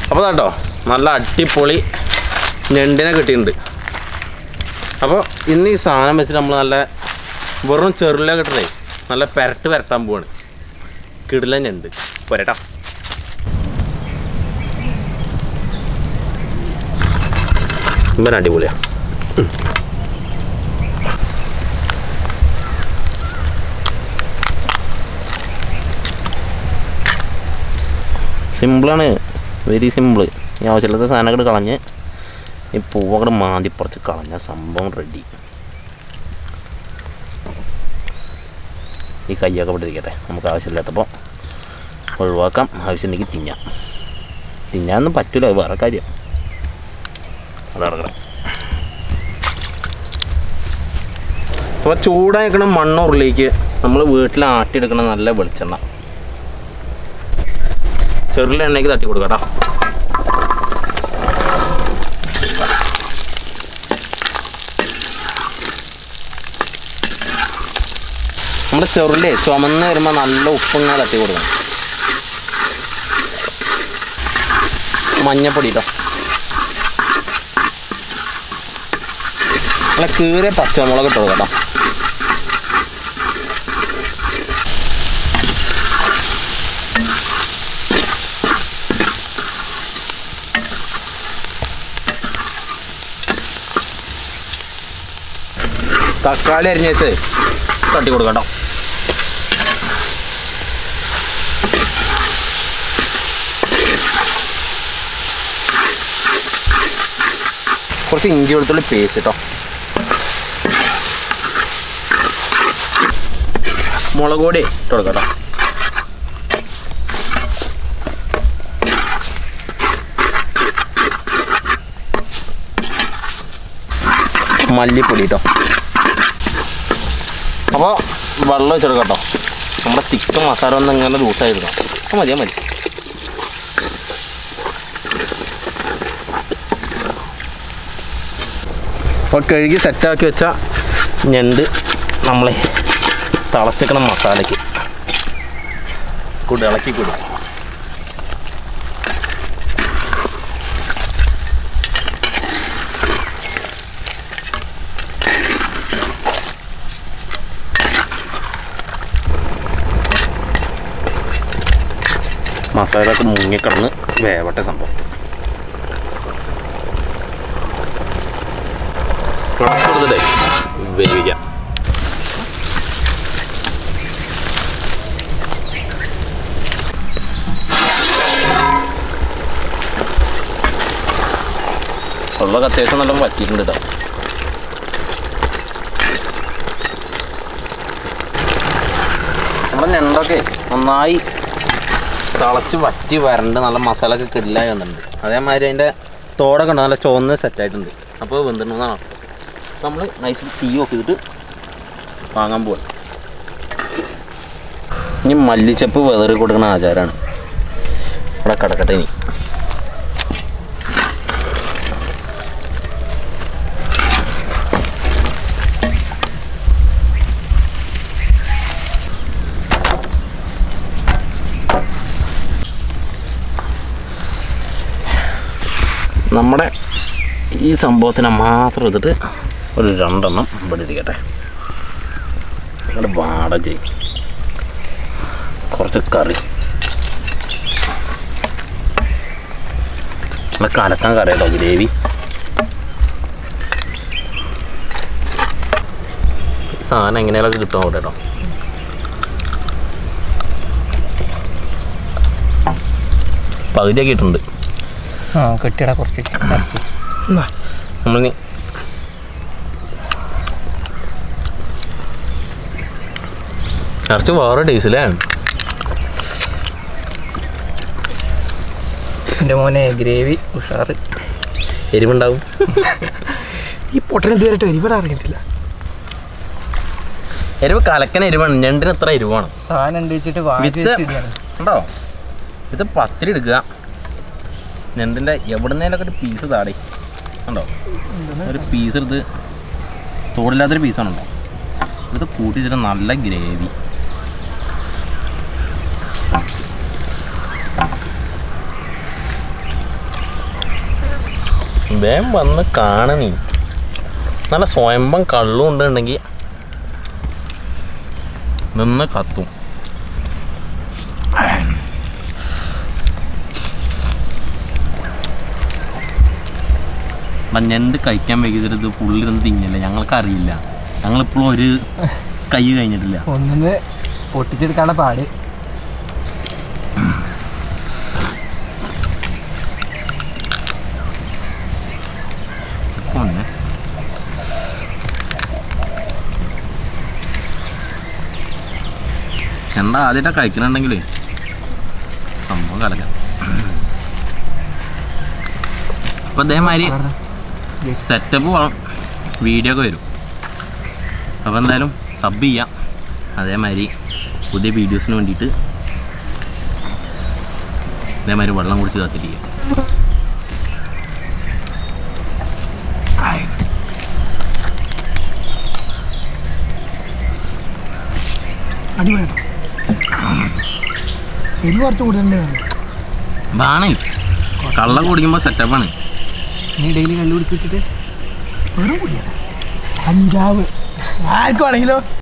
അപ്പോൾ കേട്ടോ നല്ല അടിപൊളി ഞണ്ടിനെ കിട്ടിയിട്ടുണ്ട് അപ്പോൾ ഇന്ന് ഈ സാധനം വെച്ചിട്ട് നമ്മൾ നല്ല വെറും ചെറുല കിട്ടണേ നല്ല പെരട്ട് പെരട്ടാൻ പോവാണ് കിടില ഞണ്ട് പോരട്ടോ ഇവൻ അടിപൊളിയാ സിമ്പിളാണ് വെരി സിമ്പിൾ ഈ ആവശ്യമില്ലാത്ത സാധനങ്ങൾ കളഞ്ഞ് ഈ പൂവങ്ങട് മാന്തി പറിച്ച് കളഞ്ഞ സംഭവം റെഡി ഈ കയ്യൊക്കെ ഇവിടെ ഇരിക്കട്ടെ നമുക്ക് ആവശ്യമില്ലാത്തപ്പോൾ ഒഴിവാക്കാം ആവശ്യമുണ്ടെങ്കിൽ തിന്നാം തിന്നാനൊന്നും പറ്റില്ല അത് വേറെ കാര്യം അതടക്കണം അപ്പോൾ ചൂടായിക്കണ മണ്ണുരുളിലേക്ക് നമ്മൾ വീട്ടിൽ ആട്ടിയെടുക്കണ നല്ല വെളിച്ചെണ്ണ ചെറുള്ള എണ്ണയ്ക്ക് തട്ടി കൊടുക്കാം കേട്ടോ നമ്മുടെ ചെറുള്ളി ചുമന്ന് വരുമ്പോൾ നല്ല ഉപ്പിങ്ങനെ തട്ടി കൊടുക്കണം മഞ്ഞപ്പൊടി കേട്ടോ നല്ല കീറിയ പച്ചമുളക് ഇട്ടോ കേട്ടോ തക്കാളി അരിഞ്ഞ് വെച്ച് തട്ടി കൊടുക്കാം കേട്ടോ കുറച്ച് ഇഞ്ചി വെളുത്തുള്ളി പേസ്റ്റ് കേട്ടോ മുളക് പൊടി ഇട്ട് കൊടുക്കാം കേട്ടോ മല്ലിപ്പൊടി കേട്ടോ അപ്പോൾ വെള്ളം വെച്ചെടുക്കാം കേട്ടോ നമ്മുടെ തിക്ക് മസാല ഒന്ന് ഇങ്ങനെ ലൂസായിരിക്കണം അപ്പോൾ മതി അത് മതി അപ്പോൾ കഴുകി സെറ്റാക്കി വെച്ച ഞണ്ട് നമ്മളെ തിളച്ചിക്കണം മസാലയ്ക്ക് കൂടി ഇളക്കി കൂടി മസാലയൊക്കെ മുങ്ങിക്കിടന്ന് വേവട്ടെ സംഭവം കൊടുത്തിട്ടേ വേവിക്കാം ഉള്ളതൊക്കെ അത്യാവശ്യം നല്ല വറ്റിയിട്ടുണ്ട് കേട്ടോ നമ്മുടെ ഞണ്ടൊക്കെ നന്നായി തിളച്ച് വറ്റി വരണ്ട് നല്ല മസാല ഒക്കെ കിടിലായി വന്നിട്ടുണ്ട് അതേമാതിരി അതിൻ്റെ തോടൊക്കെ ഉണ്ട് നല്ല ചുവന്ന് സെറ്റായിട്ടുണ്ട് അപ്പോൾ വെന്തിട്ടുണ്ടെന്നാണ് നമ്മൾ നൈസിൽ തീ ഓഫ് ചെയ്തിട്ട് വാങ്ങാൻ പോവാ ഇനി മല്ലിച്ചപ്പ് വെതറി കൊടുക്കുന്ന ആചാരമാണ് ഇവിടെ കിടക്കട്ടെ ഇനി നമ്മുടെ ഈ സംഭവത്തിനെ മാത്രം എടുത്തിട്ട് ഒരു രണ്ടെണ്ണം ഇവിടെ ഇരിക്കട്ടെ ഇവിടെ വാട ചെയ്യും കുറച്ച് കറി ഇവിടെ കലക്കാൻ കറി കേട്ടോ ഗ്രേവി സാധനം എങ്ങനെയൊക്കെ കിട്ടും അവിടെ കേട്ടോ പകുതിയൊക്കെ ഇട്ടുണ്ട് ആ കെട്ടിട കുറച്ച് ഇറച്ചി. നമ്മളിനി ഇറച്ചി വേറെ ടേസ്റ്റില്ലേ എൻ്റെ മോനെ ഗ്രേവി ഉഷാറ് എരിവുണ്ടാവും ഈ പൊട്ടൻ ഇതുവരെ എരിവിടെ അറിഞ്ഞിട്ടില്ല എരിവ് കലക്കന എരിവാണ് ഞണ്ടിന് എത്ര എരിവാണ് സാധനം ഉണ്ട് വെച്ചിട്ട് വാങ്ങി വിത്ത് വെച്ചിട്ടാണ് ഉണ്ടോ ഇത് പത്തിരി എടുക്കുക ഞണ്ടിൻ്റെ എവിടുന്നേലൊക്കെ ഒരു പീസ് താടി ഉണ്ടോ ഒരു പീസ് എടുത്ത് തോടില്ലാത്തൊരു പീസാണ് ഉണ്ടോ ഇത് കൂട്ടിച്ചിട്ട് നല്ല ഗ്രേവി വേഗം വന്ന് കാണണീ നല്ല സ്വയംഭം കള്ളും ഉണ്ടെങ്കിൽ നിന്ന് കത്തും അപ്പം ഞണ്ട് കഴിക്കാൻ വൈകിട്ട് ഇത് ഫുള്ളിരുന്ന് തിന്നില്ല ഞങ്ങൾക്കറിയില്ല ഞങ്ങളിപ്പോഴും ഒരു കൈ കഴിഞ്ഞിട്ടില്ല ഒന്നിന്ന് പൊട്ടിച്ചെടുക്കാനുള്ള പാട് ഒന്ന് എന്താ ആദ്യമായിട്ട് കഴിക്കണുണ്ടെങ്കിലേ സംഭവം കലക്കാം അപ്പോൾ അതേമാതിരി സെറ്റപ്പ് വേണം വീഡിയോ ഒക്കെ വരും അപ്പോൾ എന്തായാലും സബ് ചെയ്യാം അതേമാതിരി പുതിയ വീഡിയോസിന് വേണ്ടിയിട്ട് അതേമാതിരി വെള്ളം കുടിച്ച് കാത്തിരിക്കുക അടിപൊളിയാണ് എരിവ് കുറച്ച് കൂടുതൽ വേണം ആണ് കള്ള കുടിക്കുമ്പോൾ സെറ്റപ്പാണ് നീ ഡെയിലി കണ്ടുപിടിച്ചിട്ട് വെറും കുടിയാണ് അഞ്ചാവ് ആർക്കും ആണെങ്കിലോ